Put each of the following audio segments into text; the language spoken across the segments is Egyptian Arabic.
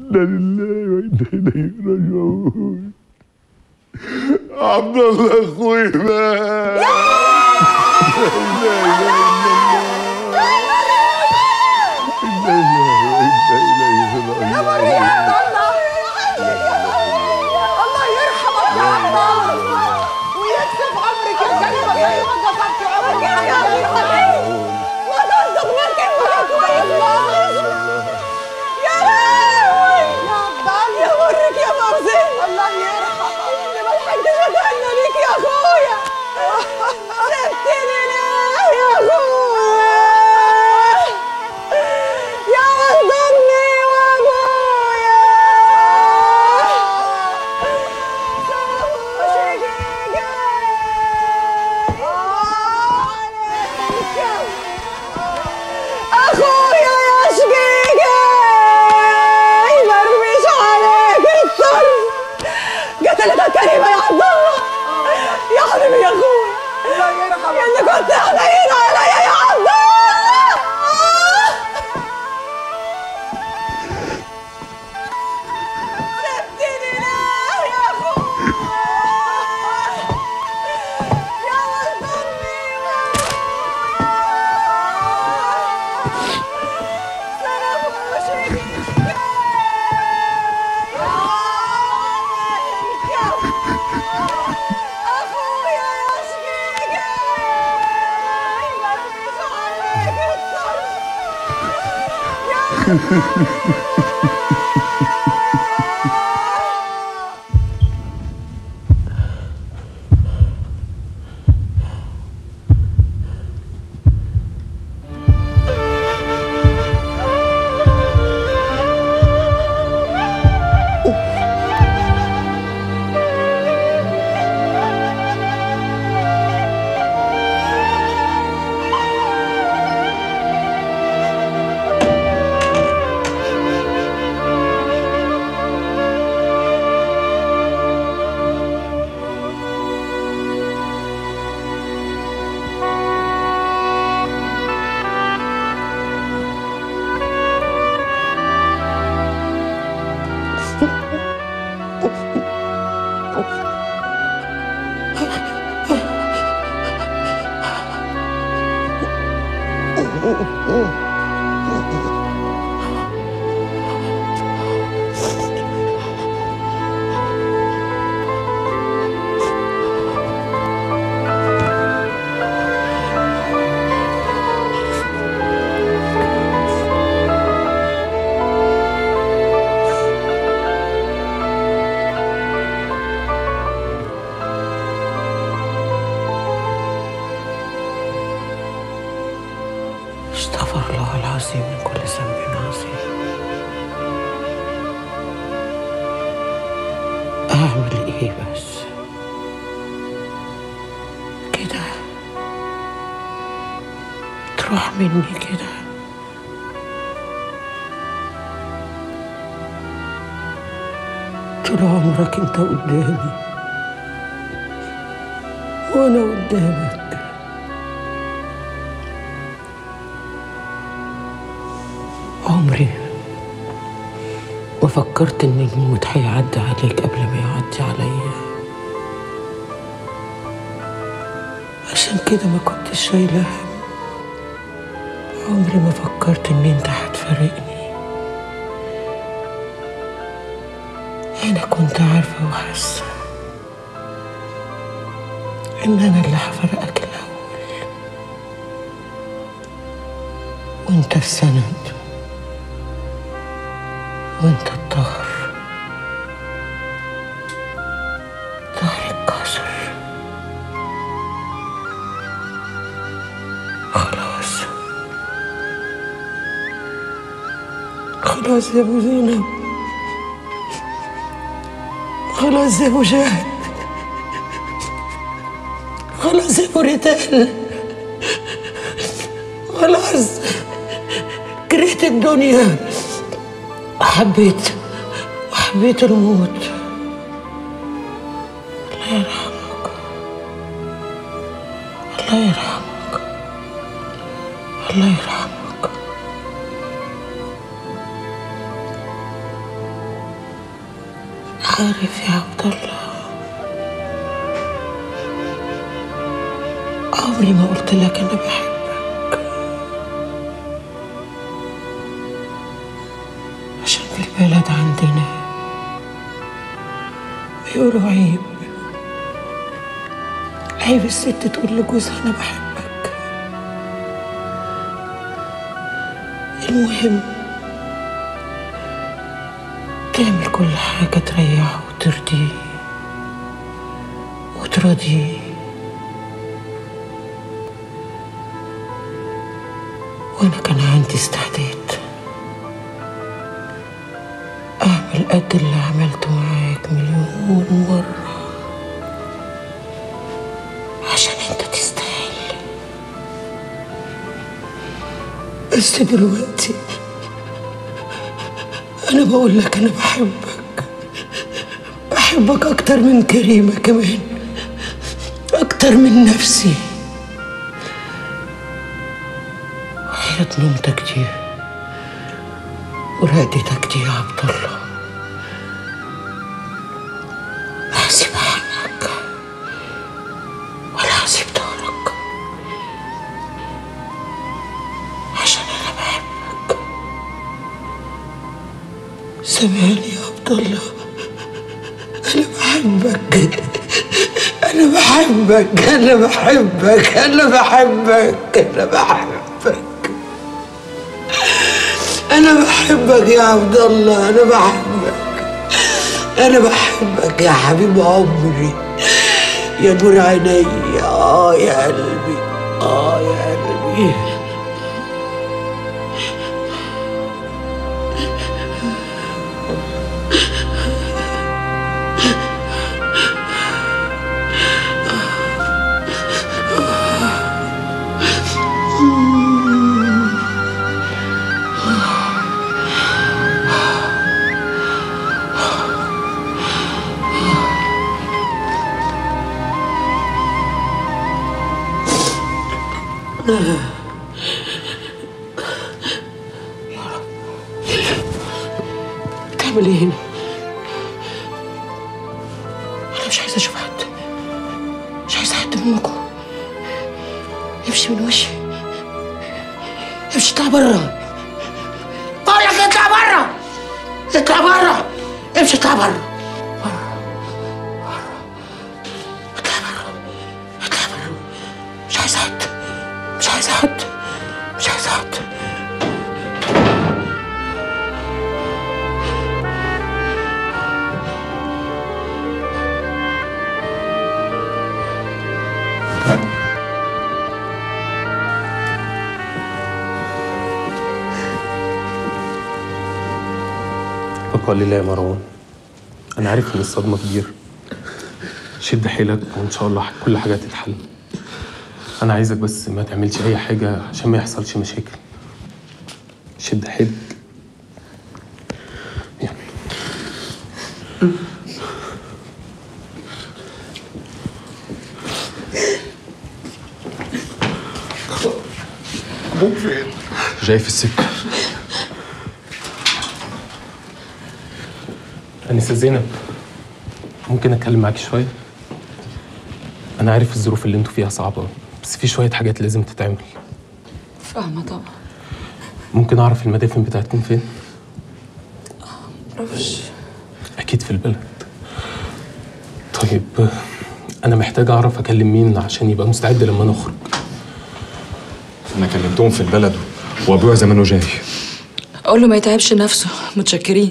إنا لله وإنا إليه راجعون عبد الله أخوي مات لا إله إلا الله إنا لله وإنا إليه راجعون يا عبد الله الله يرحمك يا عبد الله ويكسب عمرك يا كريم الله يوقف في عمرك يا حبيبي وتصدق لك انت كويس يا لهوي يا عبد الله يا مرك يا مرزي الله يرحمك اللي ما لحقتش اتهنى ليك يا اخويا سبتني ليه يا اخويا يا ولد امي وابويا اخويا يا شقيقي مرمش عليك الصرف قتلتك كريمه يا عبد الله يا حبيبي يا اخويا يا اللي كنت حنين عليا يا عبد الله سبتني ليه يا اخويا يا ولد امي استغفر الله العظيم من كل ذنب عظيم أعمل إيه بس كده تروح مني كده طول عمرك انت قدامي وانا قدامك عمري ما فكرت ان الموت هيعدي عليك قبل ما يعدي عليا عشان كده ما كنتش شايله هم عمري ما فكرت ان انت هتفارقني انا كنت عارفه وحاسه ان انا اللي هفرقك الاول وانت السند وانت الظهر ظهر الكسر خلاص خلاص يا ابو زينب خلاص يا ابو شهد خلاص يا ابو ريتال خلاص كرهت الدنيا حبيت وحبيت الموت الله يرحمك الله يرحمك الله يرحمك عارف يا عبد الله عمري ما قلت لك انا بحبك عشان في البلد عندنا بيقولوا عيب عيب الست تقول لجوزها انا بحبك المهم تعمل كل حاجة تريحه وترضيه وتراضيه وأنا كان عندي استعداد أعمل قد اللي عملته معاك مليون مرة عشان أنت تستاهل بس دلوقتي أنا بقول لك أنا بحبك بحبك أكتر من كريمة كمان أكتر من نفسي وحياة نومتك دي ورقدتك دي يا عبد الله لا هسيب حقك ولا هسيب دارك عشان أنا بحبك سامعني يا عبد الله أنا بحبك أنا بحبك أنا بحبك أنا بحبك أنا بحبك أنا بحبك يا عبد الله أنا بحبك أنا بحبك يا حبيب عمري يا نور عيني آه يا قلبي آه يا قلبي بتعمل ايه هنا؟ انا مش عايزه اشوف حد مش عايزه حد منكم امشي من وشي امشي اطلع بره بقول لك اطلع بره اطلع بره امشي اطلع بره اطلع بره اطلع بره مش عايزه حد مش عايزه حد مش عايزه حد بقى لله يا مروان انا عارف ان الصدمه كبيره شد حيلك وان شاء الله كل حاجه تتحل انا عايزك بس ما تعملش اي حاجه عشان ما يحصلش مشاكل شد حيلك يلا ابوك فين؟ جاي في السكه أنسة زينب ممكن أتكلم معاكي شوية؟ أنا عارف الظروف اللي انتوا فيها صعبة بس في شوية حاجات لازم تتعمل فاهمة طبعا ممكن أعرف المدافن بتاعتكم فين؟ معرفش أكيد في البلد طيب أنا محتاج أعرف أكلم مين عشان يبقى مستعد لما نخرج انا كلمتهم في البلد وابويا زمانه جاي أقول له ما يتعبش نفسه متشكرين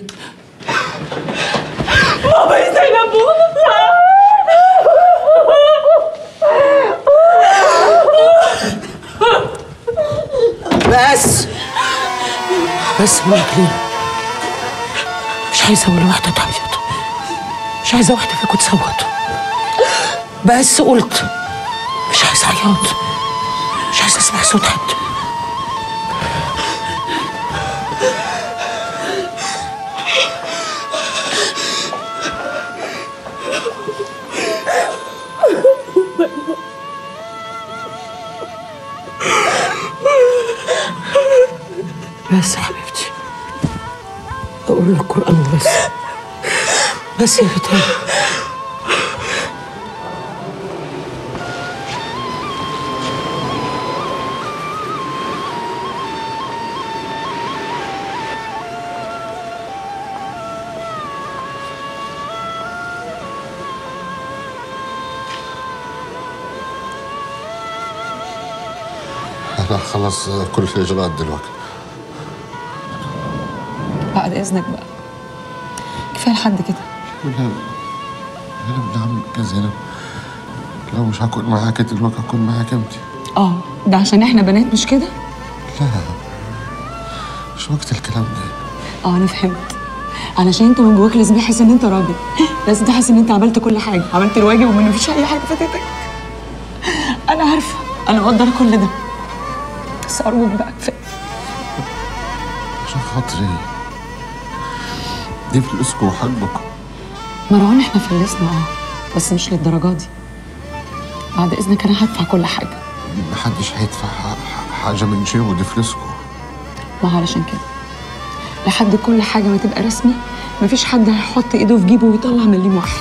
بس بس ممكن مش عايزة ولا واحدة تعيط مش عايزة واحدة فيكم تصوت بس قلت مش عايزة عياط مش عايزة اسمع صوت حد بس يا حبيبتي اقول لك قران بس بس يا ريتان انا خلص كل الاجراءات دلوقتي بعد اذنك بقى كفايه لحد كده ولا انا ابن عمك يا زينب لو مش هكون معاك دلوقتي هكون معاك انت اه ده عشان احنا بنات مش كده لا مش وقت الكلام ده اه انا فهمت علشان انت من جواك لازم تحس ان انت راجل لازم تحس ان انت عملت كل حاجه عملت الواجب وما فيش اي حاجه فاتتك انا عارفه انا مقدره كل ده بس ارجوك بقى كفايه عشان خاطري دي فلوسكم وحقكم مروان احنا فلسنا اه بس مش للدرجه دي بعد اذنك انا هدفع كل حاجه محدش هيدفع ح- حاجه من جيبه دي فلوسكم ما هو علشان كده لحد كل حاجه ما تبقى رسمي مفيش حد هيحط ايده في جيبه ويطلع مليم واحد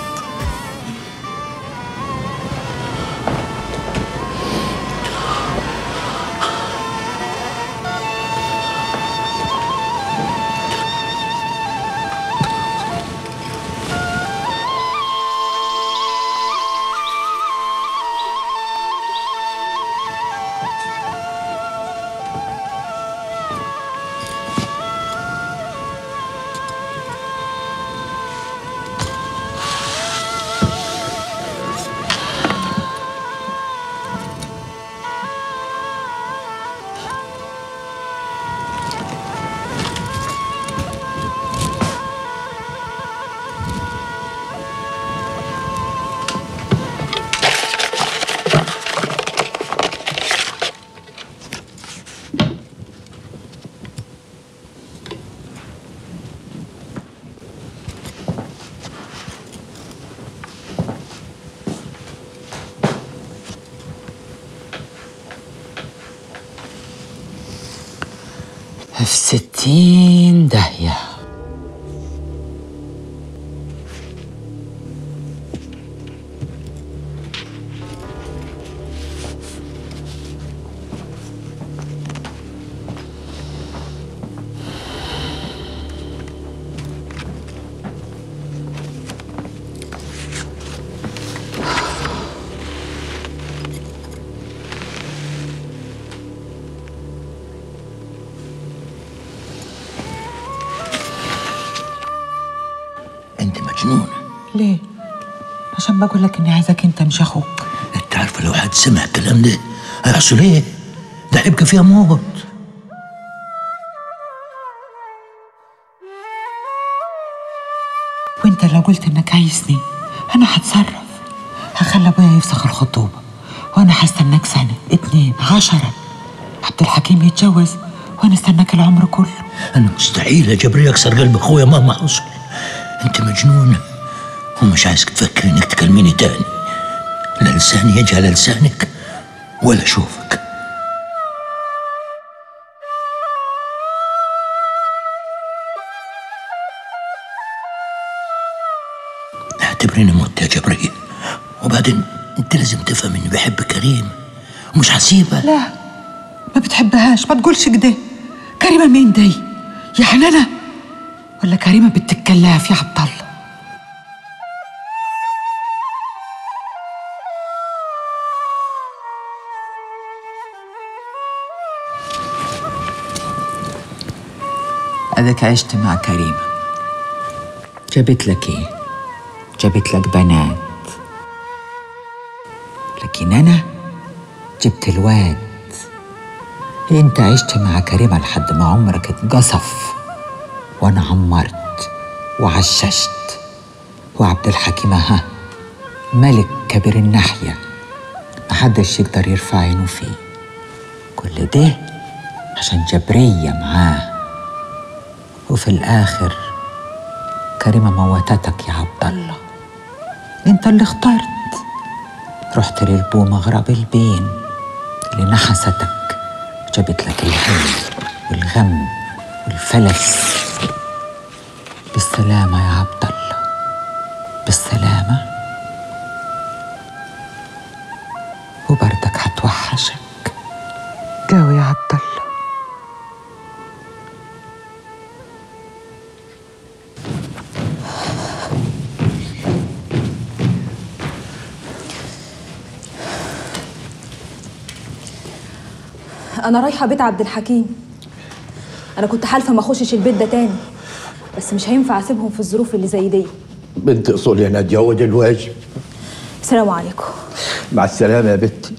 في ستين داهية انت مجنونة ليه؟ عشان بقول لك اني عايزك انت مش اخوك انت عارفة لو حد سمع الكلام ده هيحصل ايه؟ ده هيبقى فيها موت وانت لو قلت انك عايزني انا هتصرف هخلي ابويا يفسخ الخطوبة وانا هستناك سنة اتنين عشرة عبد الحكيم يتجوز وانا استناك العمر كله انا مستحيل يا جبريل اكسر قلب اخويا مهما حصل انت مجنونة ومش عايزك تفكر انك تكلميني تاني لا لساني يجي على لسانك ولا اشوفك اعتبريني مت يا جبريل وبعدين انت لازم تفهم اني بحب كريم ومش هسيبها لا ما بتحبهاش ما تقولش كده كريمة مين دي؟ يعني أنا ولا كريمة بتتكلها في عبد الله أديك عشت مع كريمة جابت لك إيه؟ جابت لك بنات لكن أنا جبت الواد انت عشت مع كريمة لحد ما عمرك اتقصف وانا عمرت وعششت وعبد الحكيم ها ملك كبير الناحية محدش يقدر يرفع عينه فيه كل ده عشان جبرية معاه وفي الآخر كريمة موتتك يا عبد الله انت اللي اخترت رحت للبو مغرب البين اللي نحستك جابت لك الهم والغم والفلس بالسلامة يا عبد الله انا رايحه بيت عبد الحكيم انا كنت حالفه ما اخشش البيت ده تاني بس مش هينفع اسيبهم في الظروف اللي زي دي بنت اصول يا ناديه هو ده الواجب السلام عليكم مع السلامه يا بنتي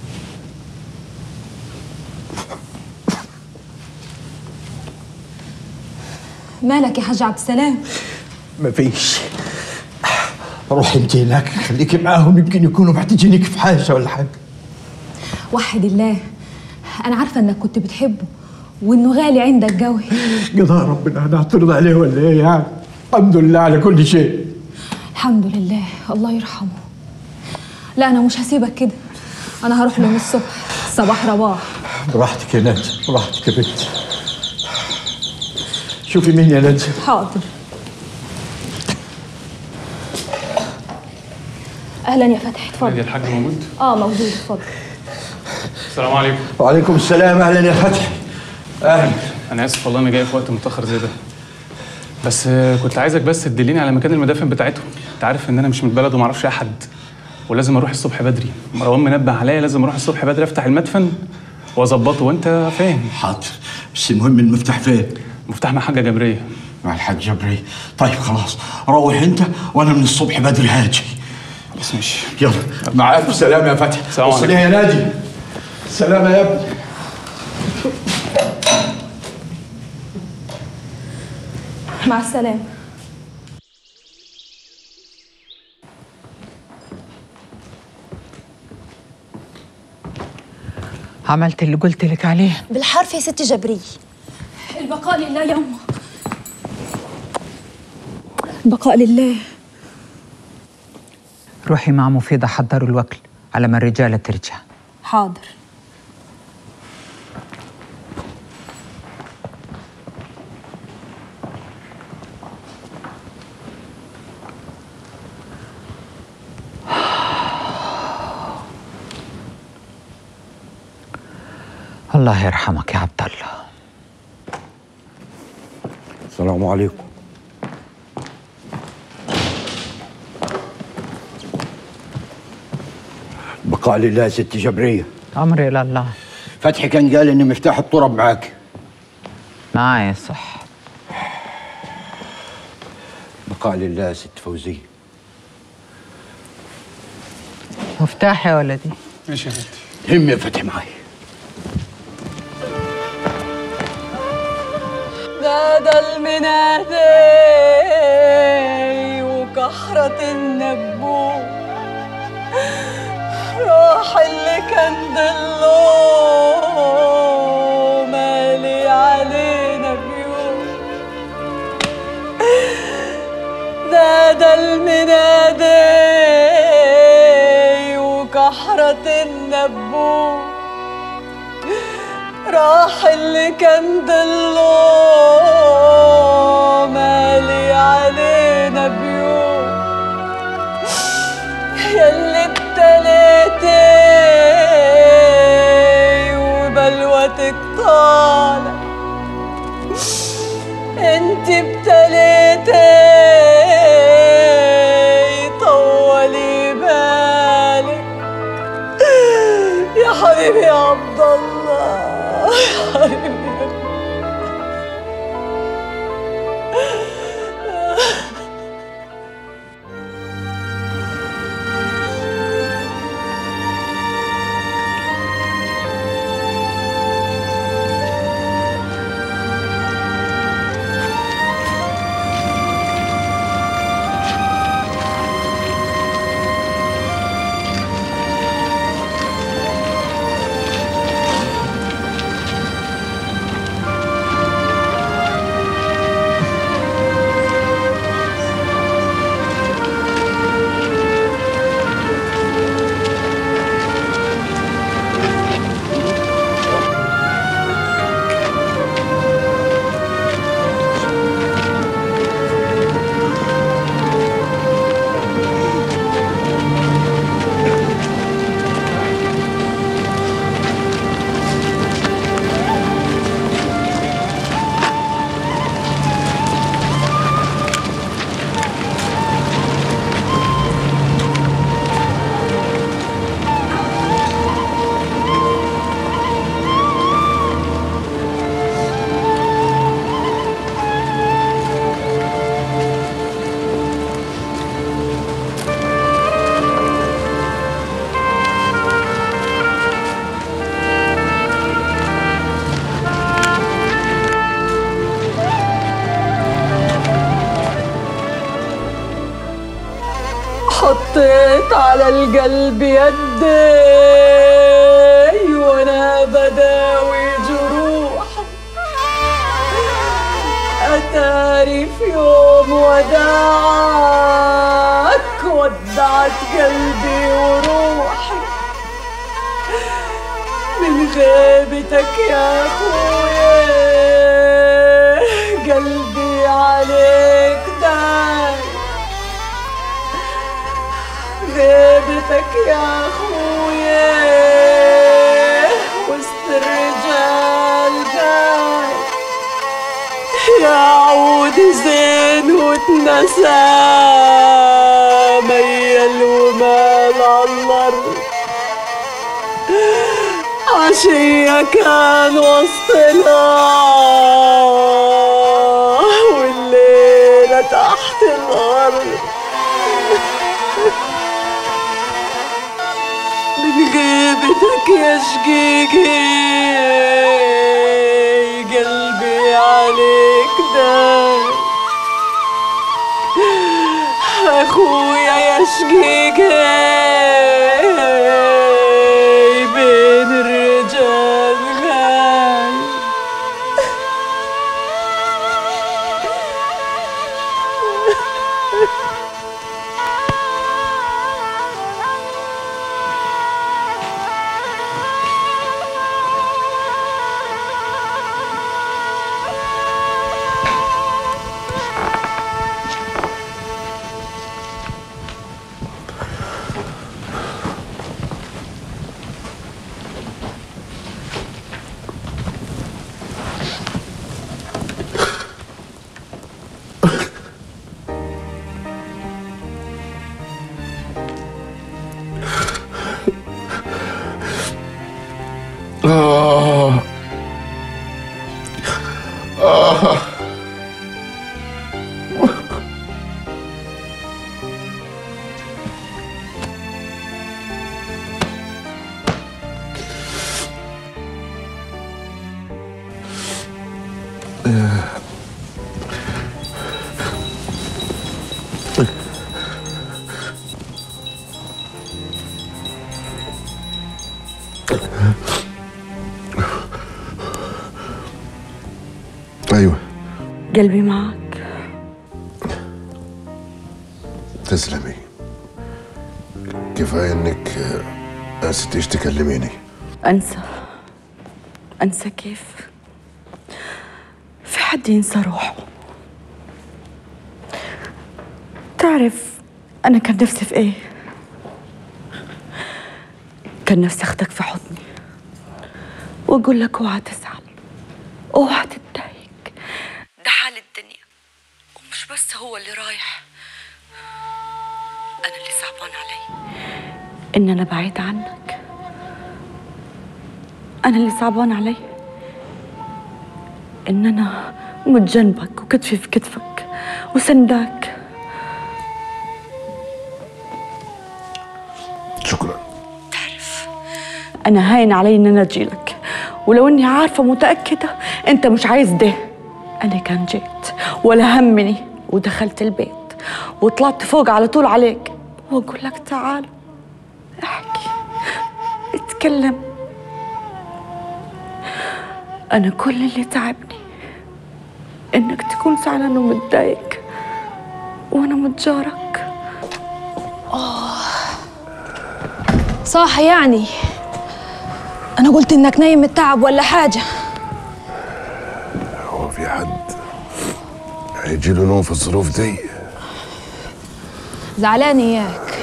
مالك يا حاج عبد السلام مفيش روح انت هناك خليكي معاهم يمكن يكونوا محتاجينك في حاجه ولا حاجه وحد الله انا عارفه انك كنت بتحبه وانه غالي عندك قوي قضاء ربنا هنعترض عليه ولا ايه يعني الحمد لله على كل شيء الحمد لله الله يرحمه لا انا مش هسيبك كده انا هروح له من الصبح صباح رباح براحتك يا ناديه براحتك يا بنتي شوفي مين يا ناديه حاضر اهلا يا فتحي نادي اتفضل الحاج موجود اه موجود اتفضل السلام عليكم وعليكم السلام اهلا يا فتحي اهلا انا اسف والله انا جاي في وقت متاخر زي ده بس آه، كنت عايزك بس تدليني على مكان المدافن بتاعتهم انت عارف ان انا مش من البلد وما اعرفش احد ولازم اروح الصبح بدري مروان منبه عليا لازم اروح الصبح بدري افتح المدفن واظبطه وانت فاهم حاضر بس المهم المفتاح فين مفتاح مع حاجه جبريه مع الحاج جبري طيب خلاص روح انت وانا من الصبح بدري هاجي بس مش يلا مع الف سلامه يا فتحي السلام عليكم. وصلي يا نادي سلامه يا ابني مع السلامه عملت اللي قلت لك عليه بالحرف يا ست جبري البقاء لله يا أمه البقاء لله روحي مع مفيدة حضروا الوكل على ما الرجالة ترجع حاضر الله يرحمك يا عبد الله السلام عليكم بقاء لله يا ست جبريه أمري إلى الله فتحي كان قال ان مفتاح الطرب معاك معايا صح بقاء لله يا ست فوزيه مفتاح يا ولدي ماشي يا فتحي هم يا فتحي معي نادى المنادي وكحرة النبوت راح اللي كان ضله مالي علينا بيوت نادى المنادي وكحرة النبوت راح اللي كان ضله مالي علينا بيوت ياللي ابتليتي وبلوتك طالع انت ابتليتي طولي بالك يا حبيبي يا عبد الله يا حبيبي حطيت على القلب يدي وانا بداوي جروح اتاري في يوم وداعك ودعت قلبي وروحي من غيبتك يا اخويا قلبي عليك داي غيبتك يا اخويا وسط الرجال جاي يا عود زين وتنسى ميل ومال عالارض عشية كان وسطنا والليلة تحت الأرض من غيبتك يا شقيقي قلبي عليك دار اخويا يا شقيقي بين الرجال غايب آه. آه. ايوه قلبي معك تسلمي كفايه انك آه، نسيتيش تكلميني أنسى أنسى كيف في حد ينسى روحه تعرف أنا كان نفسي في إيه كان نفسي أخدك في حضني وأقول لك اوعى تزعل اوعى تتضايق ده حال الدنيا ومش بس هو اللي رايح أنا اللي صعبان علي إن أنا بعيد عنك أنا اللي صعبان علي إن أنا مت جنبك وكتفي في كتفك وسنداك شكرا أنا هاين علي إن أنا أجيلك ولو إني عارفة متأكدة أنت مش عايز ده أنا كان جيت ولا همني ودخلت البيت وطلعت فوق على طول عليك وأقول لك تعال احكي اتكلم أنا كل اللي تعبني إنك تكون زعلان ومتضايق وأنا متجارك صح يعني انا قلت انك نايم من التعب ولا حاجه هو في حد هيجي له نوم في الظروف دي زعلان اياك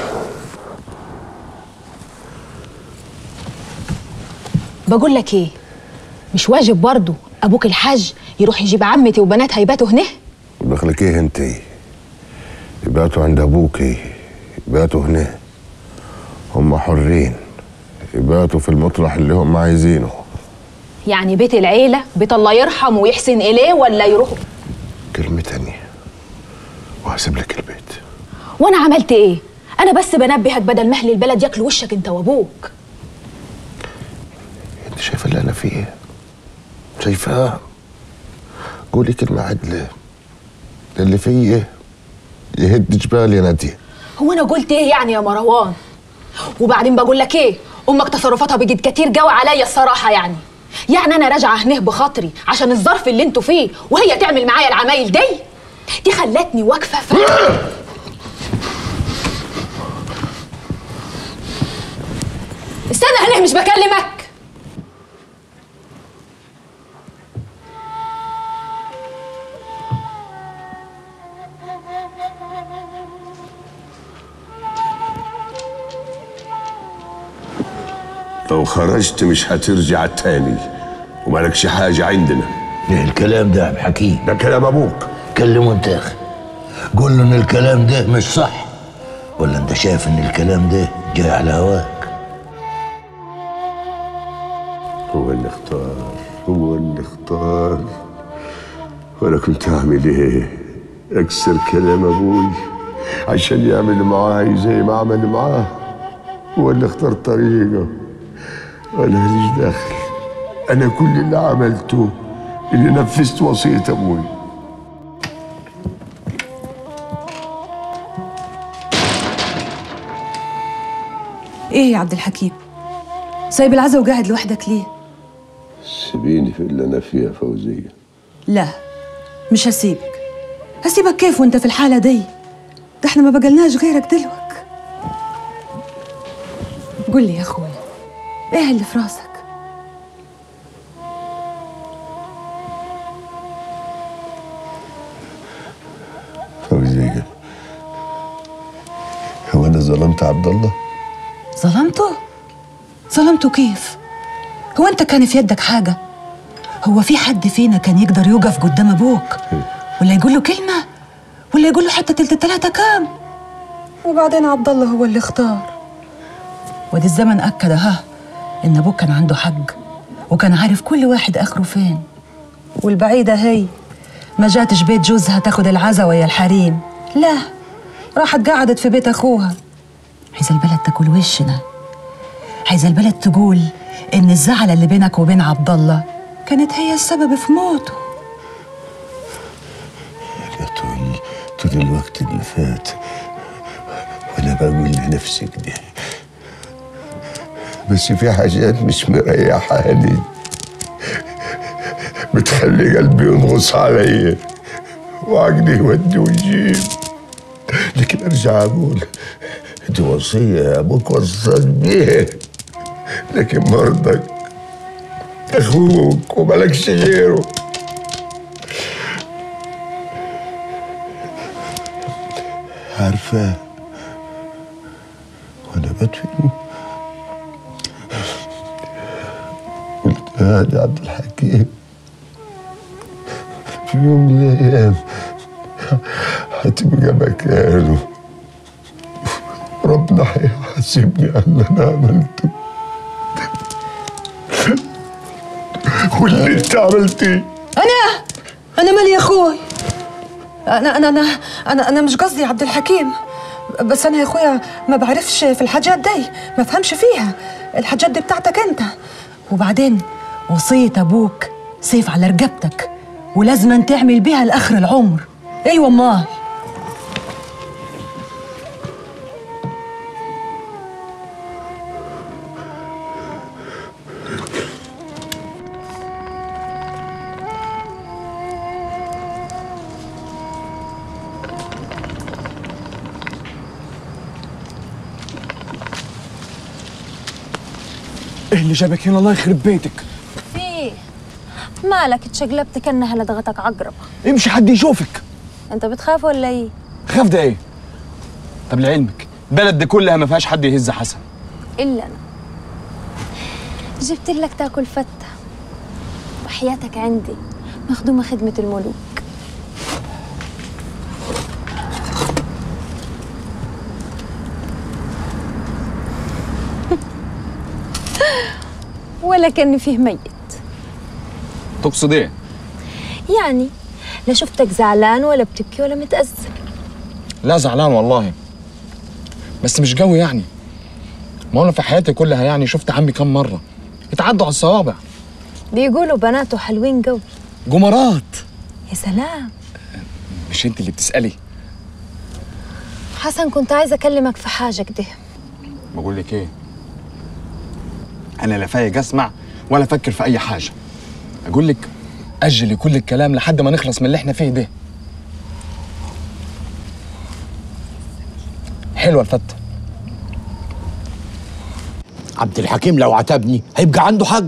بقول لك ايه مش واجب برضه ابوك الحاج يروح يجيب عمتي وبناتها يباتوا هنا دخلك ايه انت يباتوا عند ابوكي يباتوا هنا هم حرين يباتوا في المطرح اللي هم عايزينه يعني بيت العيله بيت الله يرحمه ويحسن اليه ولا يروحوا كلمة تانية وهسيب لك البيت وانا عملت ايه انا بس بنبهك بدل ما اهل البلد ياكلوا وشك انت وابوك انت شايفه اللي انا فيه شايفاه قولي كلمة عدلة اللي فيه يهد جبال يا نادية هو انا قلت ايه يعني يا مروان وبعدين بقول لك ايه امك تصرفاتها بقت كتير جو عليا الصراحه يعني يعني انا راجعه هنه بخاطري عشان الظرف اللي انتوا فيه وهي تعمل معايا العمايل دي دي خلتني واقفه ف... استنى هنه مش بكلمك لو خرجت مش هترجع تاني ومالكش حاجة عندنا ايه الكلام ده يا عم حكيم ده كلام أبوك كلمه انت يا اخي قول له ان الكلام ده مش صح ولا انت شايف ان الكلام ده جاي على هواك هو اللي اختار هو اللي اختار وانا كنت اعمل ايه اكسر كلام ابوي عشان يعمل معاي زي ما عمل معاه هو اللي اختار طريقه وانا ماليش دخل انا كل اللي عملته اللي نفذت وصيه ابوي ايه يا عبد الحكيم سايب العزا وقاعد لوحدك ليه سيبيني في اللي انا فيها فوزيه لا مش هسيبك هسيبك كيف وانت في الحالة دي ده احنا ما بقلناش غيرك دلوك قول لي يا اخويا ايه اللي في راسك فوزيه هو انا ظلمت عبد الله ظلمته ظلمته كيف هو انت كان في يدك حاجة هو في حد فينا كان يقدر يوقف قدام ابوك ولا يقول له كلمة ولا يقول له حتى تلت تلاتة كام وبعدين عبد الله هو اللي اختار ودي الزمن أكد ها إن أبوك كان عنده حق وكان عارف كل واحد آخره فين والبعيدة هي ما جاتش بيت جوزها تاخد العزا ويا الحريم لا راحت قعدت في بيت أخوها عايزة البلد تاكل وشنا عايزة البلد تقول إن الزعلة اللي بينك وبين عبد الله كانت هي السبب في موته يا طول طول الوقت اللي فات وانا بقول لنفسي كده بس في حاجات مش مريحاني بتخلي قلبي ينغص عليا وعقلي يودي ويجيب لكن ارجع اقول دي وصيه ابوك وصاك بيها لكن برضك اخوك وملكش غيره عارفة وأنا بدفن قلت هادي عبد الحكيم في يوم من الأيام هتبقى مكانه ربنا هيحاسبني على اللي أنا عملته واللي أنت عملتيه أنا أنا مالي يا أخوي أنا أنا أنا أنا أنا مش قصدي عبد الحكيم بس أنا يا أخويا ما بعرفش في الحاجات دي ما فهمش فيها الحاجات دي بتاعتك أنت وبعدين وصية أبوك سيف على رقبتك ولازم تعمل بيها لآخر العمر أيوة أمال ايه اللي جابك هنا الله يخرب بيتك في مالك اتشقلبت كانها لدغتك عقرب امشي حد يشوفك انت بتخاف ولا ايه خاف ده ايه طب لعلمك البلد دي كلها ما فيهاش حد يهز حسن الا انا جبت لك تاكل فته وحياتك عندي مخدومه خدمه الملوك ولا كان فيه ميت تقصد ايه يعني لا شفتك زعلان ولا بتبكي ولا متأذى لا زعلان والله بس مش قوي يعني ما انا في حياتي كلها يعني شفت عمي كم مره اتعدوا على الصوابع بيقولوا بناته حلوين قوي جمرات يا سلام مش انت اللي بتسالي حسن كنت عايزه اكلمك في حاجه كده بقول لك ايه انا لا فايق اسمع ولا افكر في اي حاجه اقول لك اجلي كل الكلام لحد ما نخلص من اللي احنا فيه ده حلوه الفته عبد الحكيم لو عتبني هيبقى عنده حق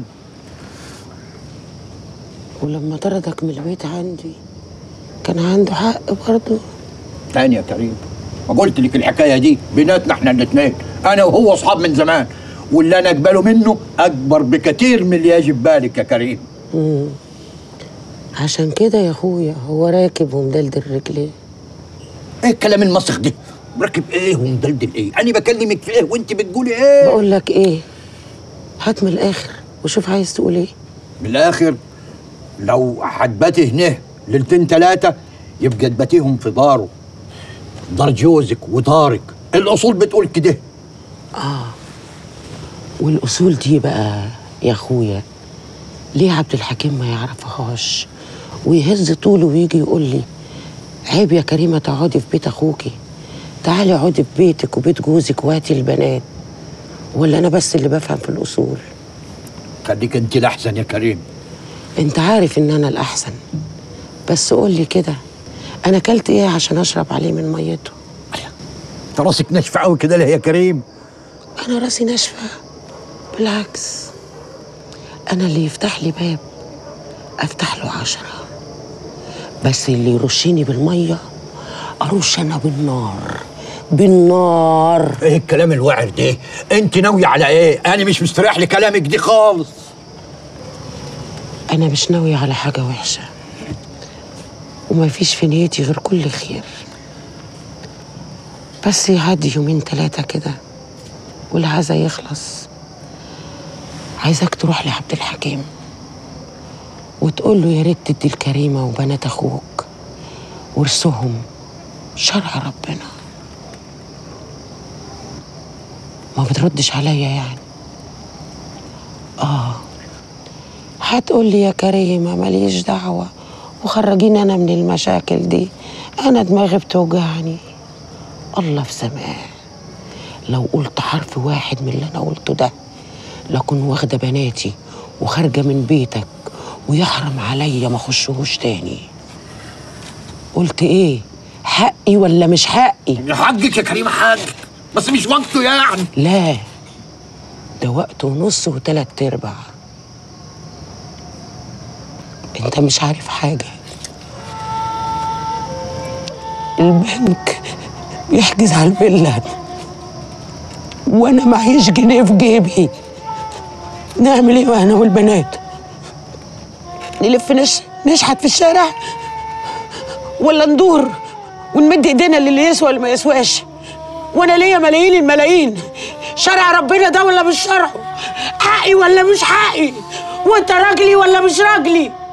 ولما طردك من البيت عندي كان عنده حق برضه تاني يا كريم ما قلت لك الحكايه دي بيناتنا احنا الاثنين انا وهو اصحاب من زمان واللي انا اقبله منه اكبر بكتير من اللي يجب بالك يا كريم مم. عشان كده يا اخويا هو راكب ومدلدل رجليه ايه الكلام المسخ ده مركب ايه ومدلدل ايه انا بكلمك في ايه وانت بتقولي ايه بقول لك ايه هات من الاخر وشوف عايز تقول ايه من الاخر لو هتباتي هنا ليلتين ثلاثه يبقى تباتيهم في داره دار جوزك ودارك الاصول بتقول كده اه والاصول دي بقى يا اخويا ليه عبد الحكيم ما يعرفهاش ويهز طوله ويجي يقول لي عيب يا كريمه تقعدي في بيت اخوكي تعالي اقعدي في بيتك وبيت جوزك وهاتي البنات ولا انا بس اللي بفهم في الاصول خليك انت الاحسن يا كريم انت عارف ان انا الاحسن بس قول لي كده انا اكلت ايه عشان اشرب عليه من ميته انت راسك ناشفه قوي كده ليه يا كريم انا راسي ناشفه بالعكس انا اللي يفتح لي باب افتح له عشرة بس اللي يرشني بالميه ارش انا بالنار بالنار ايه الكلام الوعر ده انت ناويه على ايه انا مش مستريح لكلامك دي خالص انا مش ناويه على حاجه وحشه وما فيش في نيتي غير كل خير بس يعدي يومين ثلاثه كده والعزا يخلص عايزك تروح لعبد الحكيم وتقول له يا ريت تدي الكريمه وبنات اخوك ورثهم شرع ربنا ما بتردش عليا يعني اه هتقول لي يا كريمه ماليش دعوه وخرجيني انا من المشاكل دي انا دماغي بتوجعني الله في سماه لو قلت حرف واحد من اللي انا قلته ده لكن واخده بناتي وخارجه من بيتك ويحرم عليا ما اخشهوش تاني قلت ايه حقي ولا مش حقي حقك يا كريم حقك بس مش وقته يعني لا ده وقت ونص وتلات ارباع انت مش عارف حاجة البنك بيحجز على الفيلا وانا معيش جنيه في جيبي نعمل ايه انا والبنات نلف نش نشحت في الشارع ولا ندور ونمد ايدينا للي يسوى اللي ما يسواش وانا ليا ملايين الملايين شرع ربنا ده ولا مش شرعه حقي ولا مش حقي وانت راجلي ولا مش راجلي